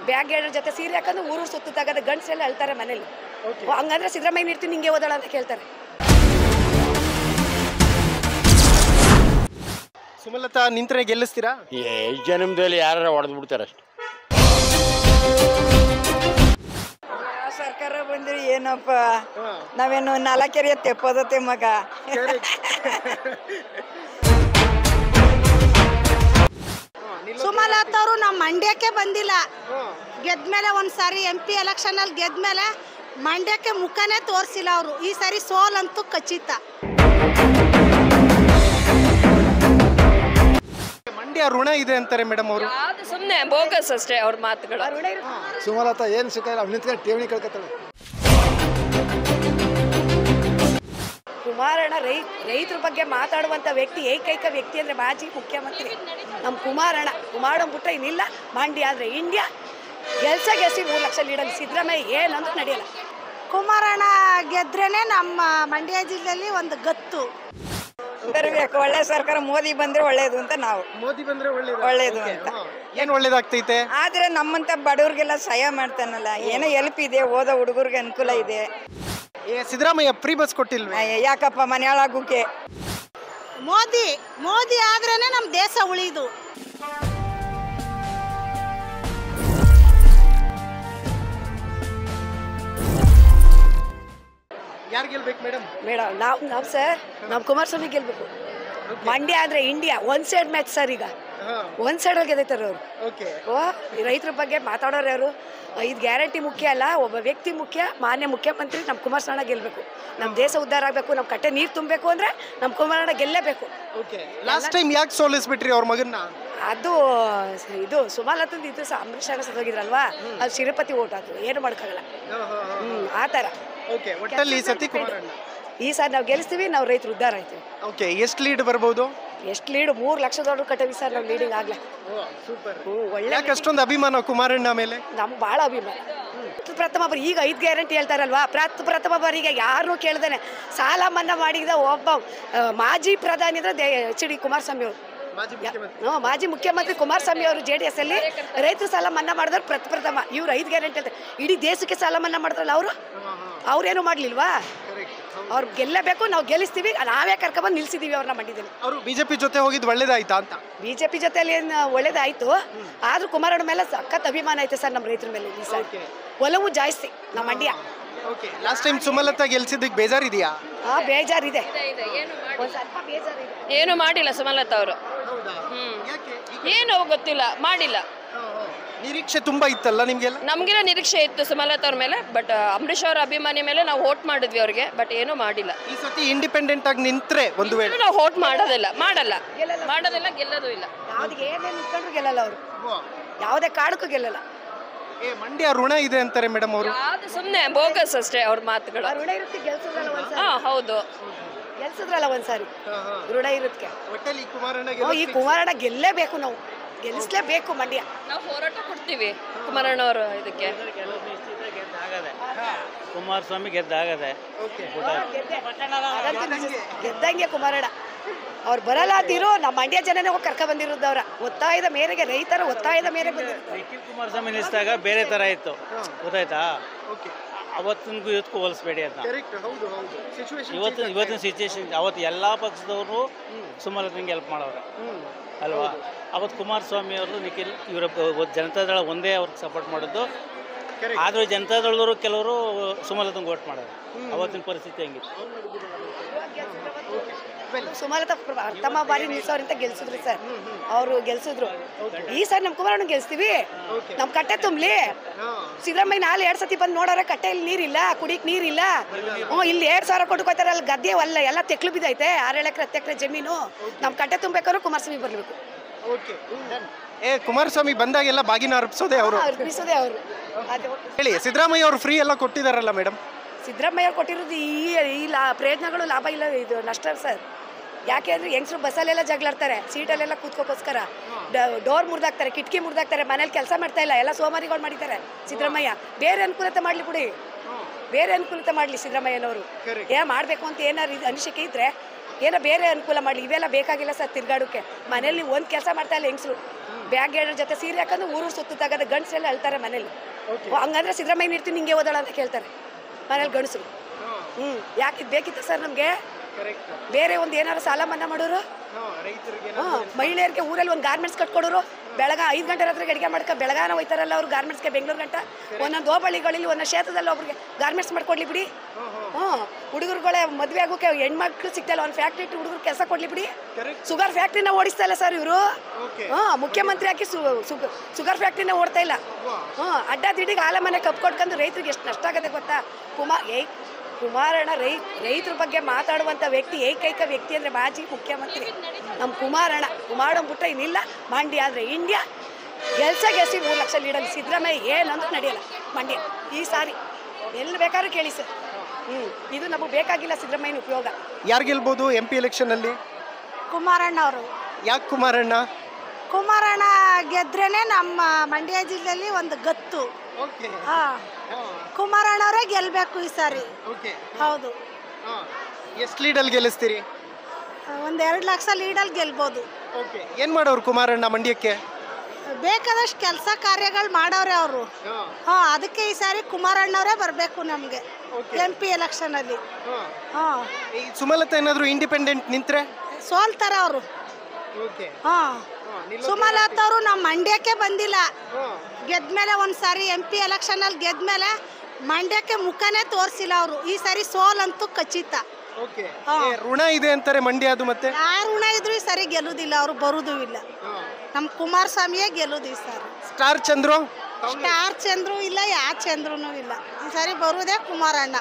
Bag ಹೇಳೋ ಜೊತೆ ಸೀರೆ ಹಾಕೊಂಡು ಊರು ಸುತ್ತಾಗದ ಗಂಡಸೆಲ್ಲ ಅಳ್ತಾರೆ ಮನೇಲಿ ಓ, ಹಂಗಂದ್ರೆ ಸಿದ್ದರಾಮಯ್ಯ ಇರ್ತೀನಿ ಹಿಂಗೆ ಓದಾಳ ಅಂತ ಕೇಳ್ತಾರೆ ಸುಮಲತಾ ನಿಂತ್ರೆ ಗೆಲ್ಲಿಸ್ತೀರಾ ಏ ಜನ್ಮದಲ್ಲಿ ಯಾರು ಹೊಡೆದು ಬಿಡ್ತಾರೆ ಅಷ್ಟೆ ಸರ್ಕಾರ ಬಂದ್ರೆ ಏನಪ್ಪ ನಾವೇನು ನಾಲ್ಕೆರೆ ತೆಪ್ಪೋದತ್ತೆ ಮಗ ಸುಮಲತಾ ಅವರು ನಮ್ಮ ಮಂಡ್ಯಕ್ಕೆ ಬಂದಿಲ್ಲ ಗೆದ್ಮೇಲೆ ಒಂದು ಸಾರಿ ಎಂ ಪಿ ಎಲೆಕ್ಷನಲ್ಲಿ ಗೆದ್ಮೇಲೆ ಮಂಡ್ಯಕ್ಕೆ ಮುಖನೇ ತೋರಿಸಿಲ್ಲ ಅವರು ಈ ಸಾರಿ ಸೋಲಂತೂ ಖಚಿತ ಮಂಡ್ಯ ಋಣ ಇದೆ ಅಂತಾರೆ ಮೇಡಮ್ ಅವರು ಅದು ಸುಮ್ಮನೆ ಬೋಗಸ್ ಅಷ್ಟೇ ಅವ್ರ ಮಾತುಗಳು ಸುಮಲತಾ ಏನು ಸಿಕ್ಕಲ್ಲ ಅವ್ನು ನಿಂತ್ಕೊಂಡು ಠೇವಣಿ ಕಳ್ಕೊತಾಳೆ ಕುಮಾರಣ್ಣ ರೈ ರೈತರ ಬಗ್ಗೆ ಮಾತಾಡುವಂಥ ವ್ಯಕ್ತಿ ಏಕೈಕ ವ್ಯಕ್ತಿ ಅಂದರೆ ಮಾಜಿ ಮುಖ್ಯಮಂತ್ರಿ ನಮ್ಮ ಕುಮಾರಣ್ಣ ಕುಮಾರಣ್ಣ ಬಿಟ್ಟರೆ ಇನ್ನಿಲ್ಲ ಮಂಡ್ಯ ಅಂದರೆ ಇಂಡಿಯಾ ಗೆಲ್ಸ ಗೆಲ್ಸಿ ಮೂರು ಲಕ್ಷ ಲೀಡಲ್ಲಿ ಸಿದ್ದರಾಮಯ್ಯ ಏನಂದ್ರೂ ನಡೆಯಲ್ಲ ಕುಮಾರಣ್ಣ ಗೆದ್ರೇನೆ ನಮ್ಮ ಮಂಡ್ಯ ಜಿಲ್ಲೆಯಲ್ಲಿ ಒಂದು ಗತ್ತು ಬರಬೇಕು ಒಳ್ಳೆ ಸರ್ಕಾರ ಮೋದಿ ಬಂದ್ರೆ ಒಳ್ಳೇದು ಅಂತ ನಾವು ಮೋದಿ ಬಂದ್ರೆ ಒಳ್ಳೇದು ಒಳ್ಳೇದು ಅಂತ ಏನ್ ಒಳ್ಳೇದಾಗ್ತೈತೆ ಆದ್ರೆ ನಮ್ಮಂತ ಬಡವ್ರಿಗೆಲ್ಲ ಸಹಾಯ ಮಾಡ್ತಾನಲ್ಲ ಏನೋ ಎಲ್ಪ್ ಇದೆ ಓದೋ ಹುಡುಗರಿಗೆ ಅನುಕೂಲ ಇದೆ ಏ ಸಿದ್ದರಾಮಯ್ಯ ಫ್ರೀ ಬಸ್ ಕೊಟ್ಟಿಲ್ವೇ ಅಯ್ಯ, ಯಾಕಪ್ಪ ಮನೆ ಹಾಳಾಗೋಕೆ ಮೋದಿ ಮೋದಿ ಆದ್ರೇನೆ ನಮ್ಮ ದೇಶ ಉಳಿದು ಯಾರು ಗೆಲ್ಬೇಕು ಮೇಡಮ್ ಮೇಡಮ್ ನಾವು ನಾವು ಸರ್ ನಮ್ಮ ಕುಮಾರಸ್ವಾಮಿ ಗೆಲ್ಬೇಕು ಮಂಡ್ಯ ಅಂದರೆ India one side match sir ಈಗ ಒನ್ ಸೈಡಲ್ಲಿ ಗೆದ್ದೈತಾರೆ ಅವರು ಓಕೆ ಓ ಈ ರೈತರ ಬಗ್ಗೆ ಮಾತಾಡೋರು ಯಾರು ಇದು ಗ್ಯಾರಂಟಿ ಮುಖ್ಯ ಅಲ್ಲ ಒಬ್ಬ ವ್ಯಕ್ತಿ ಮುಖ್ಯ ಮಾನ್ಯ ಮುಖ್ಯಮಂತ್ರಿ ನಮ್ಮ ಕುಮಾರಸ್ವಾಮಿ ಗೆಲ್ಲಬೇಕು ನಮ್ಮ ದೇಶ ಉದ್ಧಾರ ಆಗಬೇಕು ನಮ್ಮ ಕಟ್ಟೆ ನೀರು ತುಂಬಬೇಕು ಅಂದರೆ ನಮ್ಮ ಕುಮಾರಣ್ಣ ಗೆಲ್ಲೇಬೇಕು ಓಕೆ ಲಾಸ್ಟ್ ಟೈಮ್ ಯಾಕೆ ಸೋಲಿಸ್ಬಿಟ್ರಿ ಅವ್ರ ಮಗನ್ನ ಅದು ಇದು ಸುಮಾಲತ್ತಂದು ಇದು ಸಹ ಅಂಬರೀಷ್ ಅಣ್ಣ ಸತ್ತೋಗಿದ್ರಲ್ವಾ ಅದು ಶಿರಪತಿ ಓಟ್ ಅದು ಏನು ಮಾಡೋಕ್ಕಾಗಲ್ಲ ಹ್ಞೂ ಆ ಥರ ಓಕೆ ಒಟ್ಟಲ್ಲಿ ಈ ಸತಿ ಕುಮಾರಣ್ಣ ಈ ಸಾರಿ ನಾವು ಗೆಲ್ಲಿಸ್ತೀವಿ ನಾವು ರೈತರು ಉದ್ಧಾರ ಆಯ್ತೀವಿ ಓಕೆ ಎಷ್ಟು ಲೀಡ್ ಬರ್ಬೋದು ಎಷ್ಟು ಲೀಡು ಮೂರು ಲಕ್ಷ ದೊಡ್ಡ ಕಟ್ಟವಿ ಸರ್ ನಾವು ಲೀಡಿಂಗ್ ಆಗಲೇ ಸೂಪರ್ ಹ್ಞೂ ಒಳ್ಳೆ ಯಾಕೆ ಅಷ್ಟೊಂದು ಅಭಿಮಾನ ಕುಮಾರಣ್ಣ ಮೇಲೆ ನಮ್ಗೆ ಭಾಳ ಅಭಿಮಾನ ಪ್ರಥಮ ಬಾರಿ ಈಗ ಐದು ಗ್ಯಾರಂಟಿ ಹೇಳ್ತಾರಲ್ವಾ ಪ್ರತ್ ಪ್ರಥಮ ಬಾರಿಗೆ ಯಾರನ್ನೂ ಕೇಳ್ದೇನೆ ಸಾಲ ಮನ್ನಾ ಮಾಡಿದ ಒಬ್ಬ ಆ, ಮಾಜಿ ಪ್ರಧಾನಿ ಅಂದ್ರೆ ದೇ ಎಚ್ ಡಿ ಕುಮಾರಸ್ವಾಮಿ ಅವರು ಮಾಜಿ ಮುಖ್ಯಮಂತ್ರಿ ಹ್ಞೂ ಮಾಜಿ ಮುಖ್ಯಮಂತ್ರಿ ಕುಮಾರಸ್ವಾಮಿ ಅವರು ಜೆ ಡಿ ಎಸ್ ಅಲ್ಲಿ ರೈತರ ಸಾಲ ಮನ್ನಾ ಮಾಡಿದ್ರೆ ಪ್ರಥಮ ಇವ್ರು ಐದು ಗ್ಯಾರಂಟಿ ಹೇಳ್ತಾರೆ ಇಡೀ ದೇಶಕ್ಕೆ ಸಾಲ ಮನ್ನಾ ಮಾಡಿದ್ರಲ್ಲ ಅವರು ಅವ್ರೇನು ಮಾಡ್ಲಿಲ್ವಾ ಅವ್ರು ಗೆಲ್ಲಬೇಕು ನಾವು ಗೆಲ್ಲಿಸ್ತೀವಿ ನಾವೇ ಕರ್ಕೊಂಬಂದು ನಿಲ್ಸಿದೀವಿ ಅವ್ರನ್ನ ಮಂಡಿದ್ದೀನಿ ಅವರು ಬಿಜೆಪಿ ಜೊತೆ ಹೋಗಿದ್ದು ಒಳ್ಳೇದಾಯ್ತಾ ಅಂತ ಬಿಜೆಪಿ ಜೊತೆಲಿ ಏನು ಒಳ್ಳೇದಾಯ್ತು ಆದ್ರೂ ಕುಮಾರಣ್ಣ ಮೇಲೆ ಸಖತ್ ಅಭಿಮಾನ ಐತೆ ಸರ್ ನಮ್ಮ ರೈತರ ಮೇಲೆ ಈ ಸಾರಿ ಒಲವು ಜಾಸ್ತಿ ನಮ್ಮ Mandya okay last time Sumalatha ಗೆಲ್ಸಿದ್ದಕ್ಕೆ ಬೇಜಾರಿದೆಯಾ ಆ ಬೇಜಾರಿದೆ ಒಂದ್ ಸ್ವಲ್ಪ ಬೇಜಾರಿದೆ ಏನು ಮಾಡಿಲ್ಲ ಸುಮಲತಾ ಅವರು ಏನು ಗೊತ್ತಿಲ್ಲ ಮಾಡಿಲ್ಲ ನಿರೀಕ್ಷೆ ತುಂಬಾ ಇತ್ತಲ್ಲ ನಿಮ್ಗೆಲ್ಲ ನಮಗೆಲ್ಲ ನಿರೀಕ್ಷೆ ಇತ್ತು ಸುಮಲತಾ ಅವ್ರ ಮೇಲೆ ಬಟ್ ಅಂಬರೀಷ್ ಅವ್ರ ಅಭಿಮಾನಿ ಮೇಲೆ ನಾವು ವೋಟ್ ಮಾಡಿದ್ವಿ ಅವ್ರಿಗೆ ಬಟ್ ಏನೂ ಮಾಡಿಲ್ಲ ಈ ಸತಿ ಇಂಡಿಪೆಂಡೆಂಟ್ ಆಗಿ ನಿಂತ್ರೆ ಒಂದು ವೇಳೆ ನಾವು ವೋಟ್ ಮಾಡೋದಿಲ್ಲ ಮಾಡಲ್ಲ ಮಾಡೋದಿಲ್ಲ ಗೆಲ್ಲೋದು ಇಲ್ಲ ಯಾವ್ದಿಗೆ ಏನೇನು ನಿಂತ್ಕೊಂಡ್ರು ಗೆಲ್ಲಲ್ಲ ಅವರು ಯಾವುದೇ ಕಾಡಕ್ಕೂ ಗೆಲ್ಲಲ್ಲ ಏ ಮಂಡ್ಯ ಋಣ ಇದೆ ಅಂತಾರೆ ಮೇಡಮ್ ಅವರು ಅದು ಸುಮ್ಮನೆ ಬೋಗಸ್ ಅಷ್ಟೇ ಅವ್ರ ಮಾತುಗಳು ಆ ಋಣ ಇರುತ್ತೆ ಗೆಲ್ಸೋದ್ರಲ್ಲ ಒಂದ್ಸಾರಿ ಹಾ ಹೌದು ಗೆಲ್ಸಿದ್ರಲ್ಲ ಒಂದ್ಸಾರಿ ಋಣ ಇರುತ್ತೆ ಒಟ್ಟಲ್ಲಿ ಕುಮಾರಣ್ಣ ಹ್ಞೂ, ಈ ಕುಮಾರಣ್ಣ ಗೆಲ್ಲೇಬೇಕು ನಾವು ಗೆಲ್ಲಿಸ್ಲೇಬೇಕು ಮಂಡ್ಯ ನಾವು ಹೋರಾಟ ಕೊಡ್ತೀವಿ ಕುಮಾರಣ್ಣ ಅವರು ಇದಕ್ಕೆ ಕುಮಾರಸ್ವಾಮಿ ಗೆದ್ದಾಗದೆ ಅದಂತೂ ನಿಜ. ಗೆದ್ದಂಗೆ ಕುಮಾರಣ್ಣ ಅವ್ರು ಬರಲ್ಲ ಅಂತಿರೋ ನಮ್ಮ ಮಂಡ್ಯ ಜನನೇ ಹೋಗಿ ಕರ್ಕ ಬಂದಿರೋದು ಅವ್ರ ಒತ್ತಾಯದ ಮೇರೆಗೆ ರೈತರ ಒತ್ತಾಯದ ಮೇರೆಗೆ ಬಂದಿರೋದು ನಿಖಿಲ್ ಕುಮಾರಸ್ವಾಮಿ ನಿಲ್ಲಿಸಿದಾಗ ಬೇರೆ ಥರ ಇತ್ತು ಗೊತ್ತಾಯ್ತಾ ಅವತ್ತಿನಗೂ ಇವತ್ತಿಗೂ ಹೋಲಿಸ್ಬೇಡಿ ಅಂತ ಕರೆಕ್ಟ್ ಹೌದು ಹೌದು ಸಿಚುವೇಶನ್ ಇವತ್ತಿನ ಇವತ್ತಿನ ಸಿಚುವೇಶನ್ ಅವತ್ತು ಎಲ್ಲ ಪಕ್ಷದವರು ಸುಮಲತನಿಗೆ ಹೆಲ್ಪ್ ಮಾಡೋರು ಅಲ್ವಾ ಅವತ್ತು ಕುಮಾರಸ್ವಾಮಿ ಅವರು ನಿಖಿಲ್ ಇವರ ಜನತಾದಳ ಒಂದೇ ಅವ್ರಿಗೆ ಸಪೋರ್ಟ್ ಮಾಡಿದ್ದು ಆದರೂ ಜನತಾದಳದವರು ಕೆಲವರು ಸುಮಲತಂಗೆ ವೋಟ್ ಮಾಡೋರು ಅವತ್ತಿನ ಪರಿಸ್ಥಿತಿ ಹೆಂಗಿತ್ತು ಸುಮಲತಾ ಪ್ರಥಮ ಬಾರಿ ನಿಲ್ಸೋರಿಂದ ಗೆಲ್ಸಿದ್ರು ಸರ್ ಅವರು ಗೆಲ್ಸಿದ್ರು ಈ ಸರ್ ನಮ್ಮ ಕುಮಾರಣ್ಣ ಗೆಲ್ಸ್ತೀವಿ ನಮ್ಮ ಕಟ್ಟೆ ತುಂಬಲಿ ಸಿದ್ದರಾಮಯ್ಯ ನಾಳೆ ಎರಡು ಸತಿ ಬಂದು ನೋಡೋರೆ ಕಟ್ಟೆಯಲ್ಲಿ ನೀರಿಲ್ಲ ಕುಡಿಕ್ ನೀರಿಲ್ಲ ಹ್ಞೂ ಇಲ್ಲಿ ಎರಡು ಸಾವಿರ ಕೊಟ್ಕೋತಾರೆ ಅಲ್ಲಿ ಗದ್ದೆ ಅಲ್ಲ ಎಲ್ಲ ತೆಕ್ಲು ಬಿದ್ದೈತೆ ಆರೇಳು ಎಕರೆ ಹತ್ತು ಎಕರೆ ಜಮೀನು ನಮ್ಮ ಕಟ್ಟೆ ತುಂಬಬೇಕಾದ್ರೂ ಕುಮಾರಸ್ವಾಮಿ ಬರಬೇಕು ಓಕೆ ಏ ಕುಮಾರಸ್ವಾಮಿ ಬಂದಾಗೆಲ್ಲ ಬಾಗಿನ ಅರ್ಪಿಸೋದೇ ಅವರು ಅರ್ಪಿಸೋದೇ ಅವರು ಅದು ಹೇಳಿ ಸಿದ್ದರಾಮಯ್ಯ ಅವರು ಫ್ರೀ ಎಲ್ಲ ಕೊಟ್ಟಿದಾರಲ್ಲ ಮೇಡಮ್ ಸಿದ್ದರಾಮಯ್ಯ ಅವ್ರು ಕೊಟ್ಟಿರೋದು ಈ ಈ ಲಾ ಪ್ರಯತ್ನಗಳು ಲಾಭ ಇಲ್ಲ ಇದು ನಷ್ಟ ಸರ್ ಯಾಕೆ ಅಂದ್ರೆ ಹೆಂಗಸರು ಬಸ್ಸಲ್ಲೆಲ್ಲ ಜಗಳಾಡ್ತಾರೆ ಸೀಟಲ್ಲೆಲ್ಲ ಕೂತ್ಕೋಕ್ಕೋಸ್ಕರ ಡೋರ್ ಮುರಿದಾಕ್ತಾರೆ ಕಿಟಕಿ ಮುರಿದಾಕ್ತಾರೆ ಮನೇಲಿ ಕೆಲಸ ಮಾಡ್ತಾ ಇಲ್ಲ ಎಲ್ಲ ಸೋಮಾರಿಗಳು ಮಾಡಿದ್ದಾರೆ ಸಿದ್ದರಾಮಯ್ಯ ಬೇರೆ ಅನುಕೂಲತೆ ಮಾಡಲಿ ಬಿಡಿ ಬೇರೆ ಅನುಕೂಲತೆ ಮಾಡಲಿ ಸಿದ್ದರಾಮಯ್ಯನವರು ಏನ ಮಾಡಬೇಕು ಅಂತ ಏನಾರು ಇದು ಅನಿಸಿಕೆ ಇದ್ರೆ ಏನೋ ಬೇರೆ ಅನುಕೂಲ ಮಾಡಲಿ ಇವೆಲ್ಲ ಬೇಕಾಗಿಲ್ಲ ಸರ್ ತಿರ್ಗಾಡೋಕ್ಕೆ ಮನೇಲಿ ಒಂದು ಕೆಲಸ ಮಾಡ್ತಾ ಇಲ್ಲ ಹೆಂಗಸರು ಬ್ಯಾಗ್ ಹೇಳೋ ಜೊತೆ ಸೀರೆ ಹಾಕೊಂಡು ಊರು ಸುತ್ತಾಗದ ಗಂಡಸರೆಲ್ಲ ಅಳ್ತಾರೆ ಮನೇಲಿ ಹಂಗಂದ್ರೆ ಸಿದ್ದರಾಮಯ್ಯ ಇರ್ತೀನಿ ನಿಂಗೆ ಓದೋಳ ಅಂತ ಕೇಳ್ತಾರೆ ಮನೇಲಿ ಗಂಡಸರು ಹ್ಞೂ ಯಾಕೆ ಇದು ಬೇಕಿತ್ತು ಸರ್ ನಮಗೆ ಬೇರೆ ಒಂದು ಏನಾರು ಸಾಲ ಮನ್ನಾ ಮಾಡೋರು ರೈತರಿಗೆ ಹಾಂ ಮಹಿಳೆಯರಿಗೆ ಊರಲ್ಲಿ ಒಂದು ಗಾರ್ಮೆಂಟ್ಸ್ ಕಟ್ಕೊಡೋರು ಬೆಳಗ ಐದು ಗಂಟೆ ರಾತ್ರಿ ಅಡಿಗೆ ಮಾಡ್ಕೊ ಬೆಳಗಾನ ಹೋಯ್ತಾರಲ್ಲ ಅವ್ರು ಗಾರ್ಮೆಂಟ್ಸ್ಗೆ ಬೆಂಗಳೂರು ಗಂಟ ಒಂದೊಂದು ಹೋಬಳಿಗಳಲ್ಲಿ ಒಂದೊಂದು ಕ್ಷೇತ್ರದಲ್ಲಿ ಒಬ್ರಿಗೆ ಗಾರ್ಮೆಂಟ್ಸ್ ಮಾಡ್ಕೊಡ್ಲಿ ಬಿಡಿ ಹ್ಞೂ ಹುಡುಗರುಗಳೇ ಮದುವೆ ಆಗೋಕೆ ಹೆಣ್ಮಕ್ಳು ಸಿಗ್ತಲ್ಲ ಒಂದು ಫ್ಯಾಕ್ಟ್ರಿ ಇಟ್ಟು ಹುಡುಗರು ಕೆಲಸ ಕೊಡ್ಲಿ ಬಿಡಿ ಶುಗರ್ ಫ್ಯಾಕ್ಟ್ರಿನ ಓಡಿಸ್ತಾ ಇಲ್ಲ ಸರ್ ಇವರು ಹ್ಞೂ ಮುಖ್ಯಮಂತ್ರಿ ಹಾಕಿ ಶುಗರ್ ಫ್ಯಾಕ್ಟ್ರಿನ ಓಡ್ತಾ ಇಲ್ಲ ಹ್ಞೂ ಅಡ್ಡ ದಿಡಿಗೆ ಆಲ ಮನೆ ಕಪ್ ಕೊಟ್ಕೊಂಡು ರೈತರಿಗೆ ಎಷ್ಟು ನಷ್ಟ ಆಗುತ್ತೆ ಗೊತ್ತಾ ಕುಮಾರ್ ಏಯ್ ಕುಮಾರಣ್ಣ ರೈ ರೈತರ ಬಗ್ಗೆ ಮಾತಾಡುವಂಥ ವ್ಯಕ್ತಿ ಏಕೈಕ ವ್ಯಕ್ತಿ ಅಂದರೆ ಮಾಜಿ ಮುಖ್ಯಮಂತ್ರಿ ನಮ್ಮ ಕುಮಾರಣ್ಣ ಕುಮಾರಣ್ಣ ಬಿಟ್ರೆ ಇನ್ನಿಲ್ಲ ಮಂಡ್ಯ ಅಂದರೆ ಇಂಡಿಯಾ ಗೆಲ್ಸ ಗೆಲ್ಸಿ ಮೂರು ಲಕ್ಷ ಲೀಡಲ್ಲಿ ಸಿದ್ದರಾಮಯ್ಯ ಏನಂದ್ರೂ ನಡೆಯಲ್ಲ ಮಂಡ್ಯ ಈ ಸಾರಿ ಎಲ್ಲಿ ಬೇಕಾದ್ರೂ ಕೇಳಿ ಸರ್ ಹ್ಞೂ ಇದು ನಮಗೆ ಬೇಕಾಗಿಲ್ಲ ಸಿದ್ದರಾಮಯ್ಯನ ಉಪಯೋಗ ಯಾರು ಗೆಲ್ಬೋದು ಎಂ ಪಿ ಎಲೆಕ್ಷನಲ್ಲಿ ಕುಮಾರಣ್ಣ ಅವರು ಯಾಕೆ ಕುಮಾರಣ್ಣ ಕುಮಾರಣ್ಣ ಗೆದ್ರೇನೆ ನಮ್ಮ ಮಂಡ್ಯ ಜಿಲ್ಲೆಯಲ್ಲಿ ಒಂದು ಗತ್ತು ಓಕೆ ಹಾ ಕುಮಾರಣ್ಣವರೇ ಗೆಲ್ಬೇಕು ಈ ಸಾರಿ ಓಕೆ ಹೌದು ಎಷ್ಟು ಲೀಡಲ್ಲಿ ಗೆಲ್ಲಿಸ್ತೀರಿ ಒಂದ್ ಎರಡು ಲಕ್ಷ ಲೀಡಲ್ಲಿ ಗೆಲ್ಬೋದು ಓಕೆ ಏನು ಮಾಡೋರು ಕುಮಾರಣ್ಣ ಮಂಡ್ಯಕ್ಕೆ ಬೇಕಾದಷ್ಟು ಕೆಲಸ ಕಾರ್ಯಗಳು ಮಾಡವ್ರೆ ಅವರು ಹಾ ಅದಕ್ಕೆ ಈ ಸಾರಿ ಕುಮಾರಣ್ಣವರೇ ಬರಬೇಕು ನಮಗೆ ಎಂ ಪಿ ಎಲೆಕ್ಷನಲ್ಲಿ ಹಾ ಈ ಸುಮಲತಾ ಏನಾದರೂ ಇಂಡಿಪೆಂಡೆಂಟ್ ನಿಂತ್ರೆ ಸೋಲ್ತಾರೆ ಅವರು ಓಕೆ ಹಾ ಸುಮಲತಾ ಅವರು ನಮ್ಮ ಮಂಡ್ಯಕ್ಕೆ ಬಂದಿಲ್ಲ ಗೆದ್ಮೇಲೆ ಒಂದು ಸಾರಿ ಎಂ ಪಿ ಎಲೆಕ್ಷನಲ್ಲಿ ಗೆದ್ಮೇಲೆ ಮಂಡ್ಯಕ್ಕೆ ಮುಖನೇ ತೋರಿಸಿಲ್ಲ ಅವರು ಈ ಸಾರಿ ಸೋಲಂತೂ ಖಚಿತ ಓಕೆ ಹಾ. ಋಣ ಇದೆ ಅಂತಾರೆ ಮಂಡ್ಯ ಅದು ಮತ್ತೆ ಯಾರು ಋಣ ಇದ್ರು ಈ ಸಾರಿ ಗೆಲ್ಲುದಿಲ್ಲ ಅವರು ಬರುದೂ ಇಲ್ಲ ನಮ್ಮ ಕುಮಾರಸ್ವಾಮಿಯೇ ಗೆಲ್ಲುದು ಈ ಸಾರಿ ಸ್ಟಾರ್ ಚಂದ್ರು ಸ್ಟಾರ್ ಚಂದ್ರು ಇಲ್ಲ ಯಾ ಚಂದ್ರನು ಇಲ್ಲ ಈ ಸಾರಿ ಬರುವುದೇ ಕುಮಾರಣ್ಣ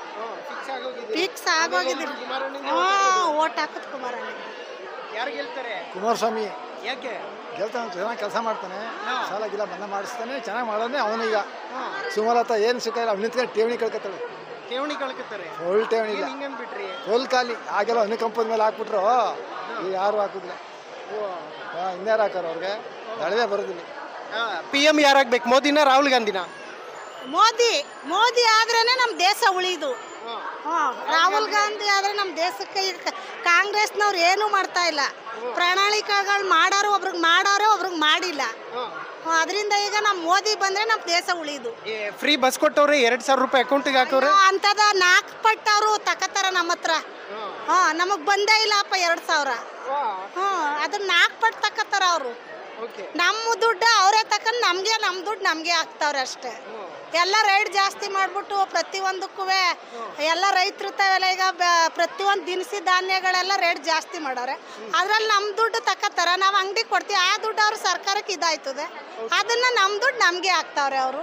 ಫಿಕ್ಸ್ ಆಗೋಗಿದ್ದೀನಿ ಹಾ ಓಟ್ ಹಾಕುದು ಕುಮಾರಣ್ಣ ಯಾರು ಗೆಲ್ತಾರೆ ಕುಮಾರಸ್ವಾಮಿ ಯಾಕೆ ಗೆಲ್ತಾನೆ ಚೆನ್ನಾಗಿ ಕೆಲಸ ಮಾಡ್ತಾನೆ ಸಾಲ ಗಿಲ ಮನ್ನಾ ಮಾಡಿಸ್ತಾನೆ ಚೆನ್ನಾಗಿ ಮಾಡೋದೇ ಅವನೀಗ ಸುಮಲತಾ ಏನು ಸುಖ ಇಲ್ಲ ಅವ್ನು ನಿಂತ್ಕೊಂಡು ಠೇವಣಿ ಕಳ್ಕೊತಾಳೆ ಠೇವಣಿ ಕಳ್ಕೊತಾರೆ ಫುಲ್ ಠೇವಣಿ ಇಲ್ಲ ಹಿಂಗಂದ್ಬಿಟ್ರಿ ಫುಲ್ ಖಾಲಿ ಆಗೆಲ್ಲ ಅನುಕಂಪದ ಮೇಲೆ ಹಾಕ್ಬಿಟ್ರು ಈಗ ಯಾರು ಹಾಕುದಿಲ್ಲ ಹಾಂ ಇನ್ಯಾರು ಹಾಕೋರು ಅವ್ರಿಗೆ ದಳವೇ ಬರೋದಿಲ್ಲ ಪಿ ಎಂ ಯಾರಾಗ್ಬೇಕು ಮೋದಿನ ರಾಹುಲ್ ಗಾಂಧಿನ ಮೋದಿ ಮೋದಿ ಆದ್ರೇನೆ ನಮ್ಮ ದೇಶ ಉಳಿದು ಹಾ ರಾಹುಲ್ ಗಾಂಧಿ ಆದ್ರೆ ನಮ್ಮ ದೇಶಕ್ಕೆ ಈಗ ಕ- ಕಾಂಗ್ರೆಸ್ನವ್ರು ಏನೂ ಮಾಡ್ತಾ ಇಲ್ಲ ಪ್ರಣಾಳಿಕೆಗಳು ಮಾಡೋರು ಒಬ್ರಿಗೆ ಮಾಡೋರೆ ಒಬ್ರಿಗೆ ಮಾಡಿಲ್ಲ ಅದರಿಂದ ಈಗ ನಮ್ಮ ಮೋದಿ ಬಂದ್ರೆ ನಮ್ಮ ದೇಶ ಉಳಿದು ಫ್ರೀ ಬಸ್ ಕೊಟ್ಟವ್ರೆ ಎರಡ್ ಸಾವಿರ ರೂಪಾಯಿ ಅಕೌಂಟಿಗೆ ಹಾಕವ್ರೆ ಅಂತದ ನಾಲ್ಕು ಪಟ್ಟವರು ತಕತಾರ ನಮ್ಮ ಹತ್ರ ಹಾ ನಮಗ್ ಬಂದೇ ಇಲ್ಲಪ್ಪ ಎರಡ್ ಸಾವಿರ ಹ್ಮ್ ಅದನ್ನ ನಾಲ್ಕು ಪಟ್ಟು ತಕತಾರ ಅವರು ನಮ್ಮ ದುಡ್ಡು ಅವರೇ ತಕೊಂಡ್ ನಮ್ಗೆ ನಮ್ಮ ದುಡ್ಡು ನಮ್ಗೆ ಹಾಕ್ತಾವ್ರೆ ಅಷ್ಟೇ ಎಲ್ಲ ರೇಟ್ ಜಾಸ್ತಿ ಮಾಡ್ಬಿಟ್ಟು ಪ್ರತಿಯೊಂದಕ್ಕೂ ಎಲ್ಲ ರೈತರು ಇರ್ತಾವೆಲ್ಲ ಈಗ ಬ- ಪ್ರತಿಯೊಂದು ದಿನಸಿ ಧಾನ್ಯಗಳೆಲ್ಲ ರೇಟ್ ಜಾಸ್ತಿ ಮಾಡವ್ರೆ ಅದ್ರಲ್ಲಿ ನಮ್ಮ ದುಡ್ಡು ತಕತ್ತಾರ ನಾವು ಅಂಗಡಿ ಕೊಡ್ತೀವಿ ಆ ದುಡ್ಡು ಅವ್ರು ಸರ್ಕಾರಕ್ಕೆ ಇದಾಯ್ತದೆ ಅದನ್ನ ನಮ್ಮ ದುಡ್ಡು ನಮ್ಗೆ ಹಾಕ್ತಾವ್ರೆ ಅವರು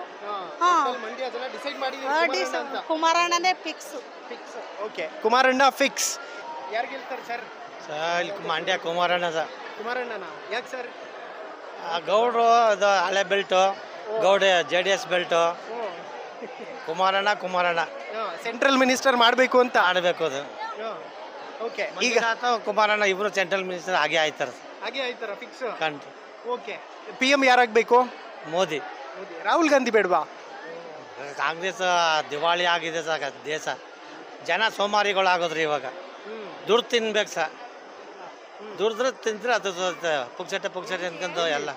ಹಾಂ ಕುಮಾರಣ್ಣನೇ ಫಿಕ್ಸು ಓಕೆ ಕುಮಾರಣ್ಣ ಫಿಕ್ಸ್ ಯಾರು ಗೆಲ್ತಾರೆ ಸರ್ ಇಲ್ಲಿ ಮಂಡ್ಯ ಕುಮಾರಣ್ಣ ಸರ್ ಕುಮಾರಣ್ಣನ ಯಾಕೆ ಸರ್ ಗೌಡ್ರು ಅದು ಹಳೆ belt Gowda J D S belt Kumaranna Kumaranna central minister ಮಾಡಬೇಕು ಅಂತ ಆಡಬೇಕು ಅದು ಓಕೆ ಈಗ ಈಗ ಕುಮಾರಣ್ಣ ಇಬ್ರು ಸೆಂಟ್ರಲ್ ಮಿನಿಸ್ಟರ್ ಹಾಗೆ ಆಯ್ತಾರೆ ಹಾಗೆ ಆಯ್ತಾರ ಫಿಕ್ಸ್ ಕಂಡು ಓಕೆ ಪಿ ಎಂ ಯಾರಾಗಬೇಕು ಮೋದಿ ರಾಹುಲ್ ಗಾಂಧಿ ಬೇಡವಾ ಕಾಂಗ್ರೆಸ್ ದಿವಾಳಿ ಆಗಿದೆ ಸಾಕ ದೇಶ ಜನ ಸೋಮಾರಿಗಳಾಗೋದ್ರಿ ಇವಾಗ ದುಡ್ಡು ತಿನ್ಬೇಕು ಸರ್ ದುಡ್ದ್ರೆ ತಿಂದ್ರೆ ಅದು ಪುಕ್ಸಟ್ಟೆ ಪುಕ್ಸಟ್ಟೆ ಅನ್ಕೊಂಡು ಎಲ್ಲ